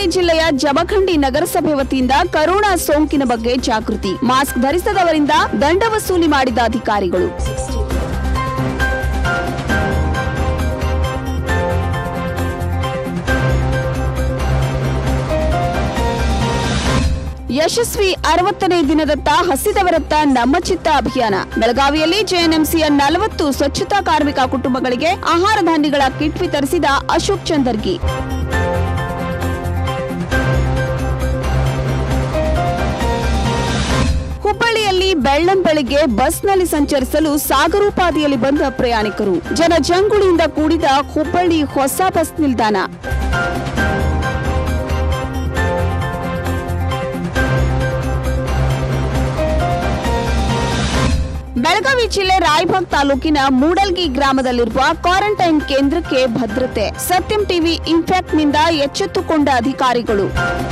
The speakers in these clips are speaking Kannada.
ಬಾಗಲಕೋಟೆ ಜಿಲ್ಲೆಯ ಜಮಖಂಡಿ ನಗರಸಭೆ ವತಿಯಿಂದ ಕರೋನಾ ಸೋಂಕಿನ ಬಗ್ಗೆ ಜಾಗೃತಿ ಮಾಸ್ಕ್ ಧರಿಸದವರಿಂದ ದಂಡ ವಸೂಲಿ ಮಾಡಿದ ಅಧಿಕಾರಿಗಳು ಯಶಸ್ವಿ ಅರವತ್ತನೇ ದಿನದತ್ತ ಹಸಿದವರತ್ತ ನಮ್ಮ ಚಿತ್ತ ಅಭಿಯಾನ ಬೆಳಗಾವಿಯಲ್ಲಿ ಜೆಎನ್ಎಂಸಿಯ ನಲವತ್ತು ಸ್ವಚ್ಛತಾ ಕಾರ್ಮಿಕ ಕುಟುಂಬಗಳಿಗೆ ಆಹಾರ ಧಾನ್ಯಗಳ ಕಿಟ್ ವಿತರಿಸಿದ ಅಶೋಕ್ ಚಂದರ್ಗಿ ಹುಬ್ಬಳ್ಳಿಯಲ್ಲಿ ಬೆಳ್ಳಂ ಬೆಳಿಗ್ಗೆ ಬಸ್ನಲ್ಲಿ ಸಂಚರಿಸಲು ಸಾಗರೋಪಾದಿಯಲ್ಲಿ ಬಂದ ಪ್ರಯಾಣಿಕರು ಜನಜಂಗುಳಿಯಿಂದ ಕೂಡಿದ ಹುಬ್ಬಳ್ಳಿ ಹೊಸ ಬಸ್ ನಿಲ್ದಾಣ ಬೆಳಗಾವಿ ಜಿಲ್ಲೆ ರಾಯಬಾಗ್ ತಾಲೂಕಿನ ಮೂಡಲ್ಗಿ ಗ್ರಾಮದಲ್ಲಿರುವ ಕ್ವಾರಂಟೈನ್ ಕೇಂದ್ರಕ್ಕೆ ಭದ್ರತೆ ಸತ್ಯಂ ಟಿವಿ ಇಂಪ್ಯಾಕ್ಟ್ನಿಂದ ಎಚ್ಚೆತ್ತುಕೊಂಡ ಅಧಿಕಾರಿಗಳು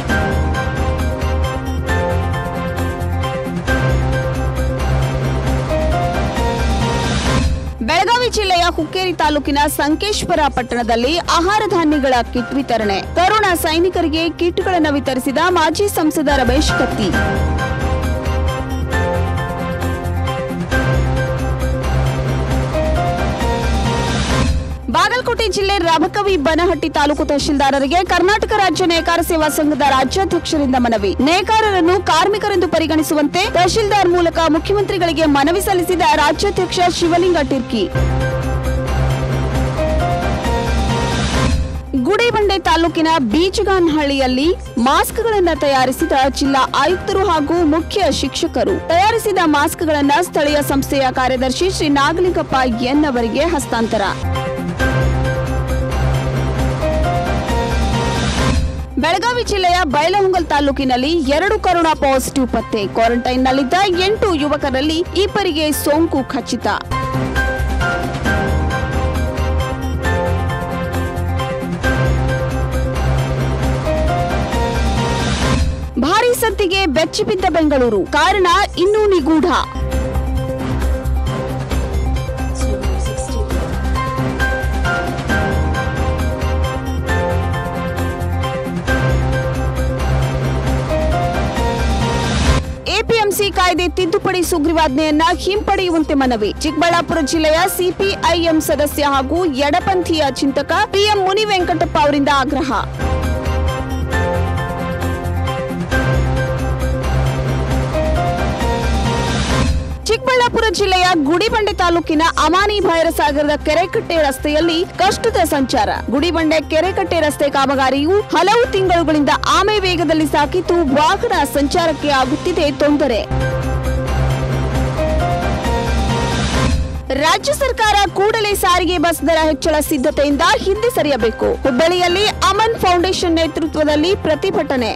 ಬೆಳಗಾವಿ ಜಿಲ್ಲೆಯ ಹುಕ್ಕೇರಿ ತಾಲೂಕಿನ ಸಂಕೇಶ್ವರ ಪಟ್ಟಣದಲ್ಲಿ ಆಹಾರ ಧಾನ್ಯಗಳ ಕಿಟ್ ವಿತರಣೆ ಕರೋನಾ ಸೈನಿಕರಿಗೆ ಕಿಟ್ಗಳನ್ನು ವಿತರಿಸಿದ ಮಾಜಿ ಸಂಸದ ರಮೇಶ್ ಕತ್ತಿ ಬಾಗಲಕೋಟೆ ಜಿಲ್ಲೆ ರಬಕವಿ ಬನಹಟ್ಟಿ ತಾಲೂಕು ತಹಶೀಲ್ದಾರರಿಗೆ ಕರ್ನಾಟಕ ರಾಜ್ಯ ನೇಕಾರ ಸೇವಾ ಸಂಘದ ರಾಜ್ಯಾಧ್ಯಕ್ಷರಿಂದ ಮನವಿ ನೇಕಾರರನ್ನು ಕಾರ್ಮಿಕರೆಂದು ಪರಿಗಣಿಸುವಂತೆ ತಹಶೀಲ್ದಾರ್ ಮೂಲಕ ಮುಖ್ಯಮಂತ್ರಿಗಳಿಗೆ ಮನವಿ ಸಲ್ಲಿಸಿದ ರಾಜ್ಯಾಧ್ಯಕ್ಷ ಶಿವಲಿಂಗ ಟಿರ್ಕಿ ಗುಡಿಬಂಡೆ ತಾಲೂಕಿನ ಬೀಚಗಾನಹಳ್ಳಿಯಲ್ಲಿ ಮಾಸ್ಕ್ಗಳನ್ನು ತಯಾರಿಸಿದ ಜಿಲ್ಲಾ ಆಯುಕ್ತರು ಹಾಗೂ ಮುಖ್ಯ ಶಿಕ್ಷಕರು ತಯಾರಿಸಿದ ಮಾಸ್ಕ್ಗಳನ್ನು ಸ್ಥಳೀಯ ಸಂಸ್ಥೆಯ ಕಾರ್ಯದರ್ಶಿ ಶ್ರೀ ನಾಗಲಿಂಗಪ್ಪ ಎನ್ ಅವರಿಗೆ ಹಸ್ತಾಂತರ ಬೆಳಗಾವಿ ಜಿಲ್ಲೆಯ ಬೈಲಹೊಂಗಲ್ ತಾಲೂಕಿನಲ್ಲಿ ಎರಡು ಕರೋನಾ ಪಾಸಿಟಿವ್ ಪತ್ತೆ ಕ್ವಾರಂಟೈನ್ನಲ್ಲಿದ್ದ ಎಂಟು ಯುವಕರಲ್ಲಿ ಇಬ್ಬರಿಗೆ ಸೋಂಕು ಖಚಿತ ಭಾರೀ ಸದ್ದಿಗೆ ಬೆಚ್ಚಿಬಿದ್ದ ಬೆಂಗಳೂರು ಕಾರಣ ಇನ್ನೂ ನಿಗೂಢ ಎಪಿಎಂಸಿ ಕಾಯ್ದೆ ತಿದ್ದುಪಡಿ ಸುಗ್ರೀವಾಜ್ಞೆಯನ್ನ ಹಿಂಪಡೆಯುವಂತೆ ಮನವಿ ಚಿಕ್ಕಬಳ್ಳಾಪುರ ಜಿಲ್ಲೆಯ ಸಿಪಿಐಎಂ ಸದಸ್ಯ ಹಾಗೂ ಎಡಪಂಥೀಯ ಚಿಂತಕ ಪಿಎಂ ಮುನಿ ವೆಂಕಟಪ್ಪ ಅವರಿಂದ ಆಗ್ರಹ ಚಿಕ್ಕಬಳ್ಳಾಪುರ ಜಿಲ್ಲೆಯ ಗುಡಿಬಂಡೆ ತಾಲೂಕಿನ ಅಮಾನಿ ಭೈರಸಾಗರದ ಕೆರೆಕಟ್ಟೆ ರಸ್ತೆಯಲ್ಲಿ ಕಷ್ಟದ ಸಂಚಾರ ಗುಡಿಬಂಡೆ ಕೆರೆಕಟ್ಟೆ ರಸ್ತೆ ಕಾಮಗಾರಿಯು ಹಲವು ತಿಂಗಳುಗಳಿಂದ ಆಮೆ ವೇಗದಲ್ಲಿ ಸಾಕಿದ್ದು ವಾಹನ ಸಂಚಾರಕ್ಕೆ ಆಗುತ್ತಿದೆ ತೊಂದರೆ ರಾಜ್ಯ ಸರ್ಕಾರ ಕೂಡಲೇ ಸಾರಿಗೆ ಬಸ್ ದರ ಹೆಚ್ಚಳ ಸಿದ್ಧತೆಯಿಂದ ಹಿಂದೆ ಸರಿಯಬೇಕು ಹುಬ್ಬಳ್ಳಿಯಲ್ಲಿ ಅಮನ್ ಫೌಂಡೇಶನ್ ನೇತೃತ್ವದಲ್ಲಿ ಪ್ರತಿಭಟನೆ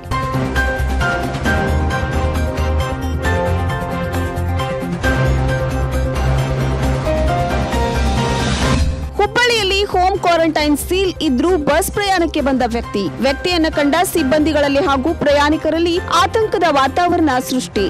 ಹುಬ್ಬಳ್ಳಿಯಲ್ಲಿ ಹೋಮ್ ಕ್ವಾರಂಟೈನ್ ಸೀಲ್ ಇದ್ರೂ ಬಸ್ ಪ್ರಯಾಣಕ್ಕೆ ಬಂದ ವ್ಯಕ್ತಿ ವ್ಯಕ್ತಿಯನ್ನ ಕಂಡ ಸಿಬ್ಬಂದಿಗಳಲ್ಲಿ ಹಾಗೂ ಪ್ರಯಾಣಿಕರಲ್ಲಿ ಆತಂಕದ ವಾತಾವರಣ ಸೃಷ್ಟಿ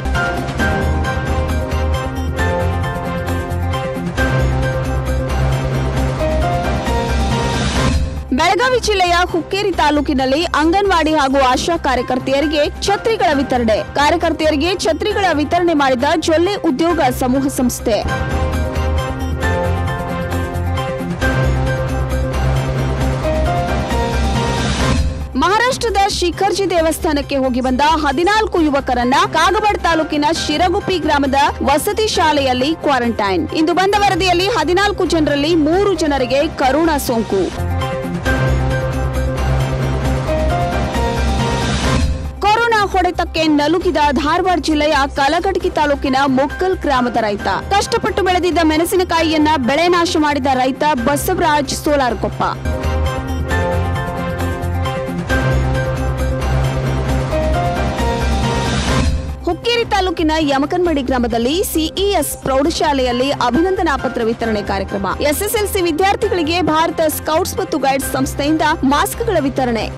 ಬೆಳಗಾವಿ ಜಿಲ್ಲೆಯ ಹುಕ್ಕೇರಿ ತಾಲೂಕಿನಲ್ಲಿ ಅಂಗನವಾಡಿ ಹಾಗೂ ಆಶಾ ಕಾರ್ಯಕರ್ತೆಯರಿಗೆ ಛತ್ರಿಗಳ ವಿತರಣೆ ಕಾರ್ಯಕರ್ತೆಯರಿಗೆ ಛತ್ರಿಗಳ ವಿತರಣೆ ಮಾಡಿದ ಜೊಲ್ಲೆ ಉದ್ಯೋಗ ಸಮೂಹ ಸಂಸ್ಥೆ ಮಹಾರಾಷ್ಟ್ರದ ಶಿಖರ್ಜಿ ದೇವಸ್ಥಾನಕ್ಕೆ ಹೋಗಿ ಬಂದ ಹದಿನಾಲ್ಕು ಯುವಕರನ್ನ ಕಾಗವಾಡ ತಾಲೂಕಿನ ಶಿರಗುಪ್ಪಿ ಗ್ರಾಮದ ವಸತಿ ಶಾಲೆಯಲ್ಲಿ ಕ್ವಾರಂಟೈನ್ ಇಂದು ಬಂದ ವರದಿಯಲ್ಲಿ ಹದಿನಾಲ್ಕು ಜನರಲ್ಲಿ ಮೂರು ಜನರಿಗೆ ಕರೋನಾ ಸೋಂಕು ಕೊರೋನಾ ಹೊಡೆತಕ್ಕೆ ನಲುಗಿದ ಧಾರವಾಡ ಜಿಲ್ಲೆಯ ಕಲಘಟಕಿ ತಾಲೂಕಿನ ಮೊಕ್ಕಲ್ ಗ್ರಾಮದ ರೈತ ಕಷ್ಟಪಟ್ಟು ಬೆಳೆದಿದ್ದ ಮೆಣಸಿನಕಾಯಿಯನ್ನ ಬೆಳೆ ನಾಶ ಮಾಡಿದ ರೈತ ಬಸವರಾಜ್ ಸೋಲಾರ್ಕೊಪ್ಪ ಹುಕ್ಕೇರಿ ತಾಲೂಕಿನ ಯಮಕನ್ಮಡಿ ಗ್ರಾಮದಲ್ಲಿ ಸಿಇಎಸ್ ಪ್ರೌಢಶಾಲೆಯಲ್ಲಿ ಅಭಿನಂದನಾ ಪತ್ರ ವಿತರಣೆ ಕಾರ್ಯಕ್ರಮ ಎಸ್ಎಸ್ಎಲ್ಸಿ ವಿದ್ಯಾರ್ಥಿಗಳಿಗೆ ಭಾರತ ಸ್ಕೌಟ್ಸ್ ಮತ್ತು ಗೈಡ್ಸ್ ಸಂಸ್ಥೆಯಿಂದ ಮಾಸ್ಕ್ಗಳ ವಿತರಣೆ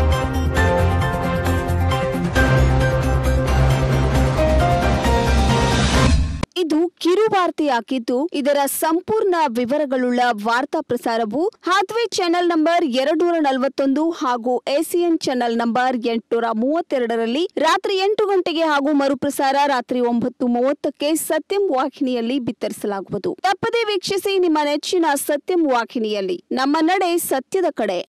ಇದು ಕಿರುವಾರ್ತೆಯಾಗಿದ್ದು ಇದರ ಸಂಪೂರ್ಣ ವಿವರಗಳುಳ್ಳ ವಾರ್ತಾ ಪ್ರಸಾರವು ಹಾತ್ವೆ ಚಾನೆಲ್ ನಂಬರ್ ಎರಡ್ನೂರ ನಲವತ್ತೊಂದು ಹಾಗೂ ಎಸಿಎನ್ ಚಾನೆಲ್ ನಂಬರ್ ಎಂಟುನೂರ ಮೂವತ್ತೆರಡರಲ್ಲಿ ರಾತ್ರಿ ಎಂಟು ಗಂಟೆಗೆ ಹಾಗೂ ಮರುಪ್ರಸಾರ ರಾತ್ರಿ ಒಂಬತ್ತು ಮೂವತ್ತಕ್ಕೆ ಸತ್ಯಂ ವಾಹಿನಿಯಲ್ಲಿ ಬಿತ್ತರಿಸಲಾಗುವುದು ತಪ್ಪದೇ ವೀಕ್ಷಿಸಿ ನಿಮ್ಮ ನೆಚ್ಚಿನ ಸತ್ಯಂ ವಾಹಿನಿಯಲ್ಲಿ ನಮ್ಮ ನಡೆ ಸತ್ಯದ ಕಡೆ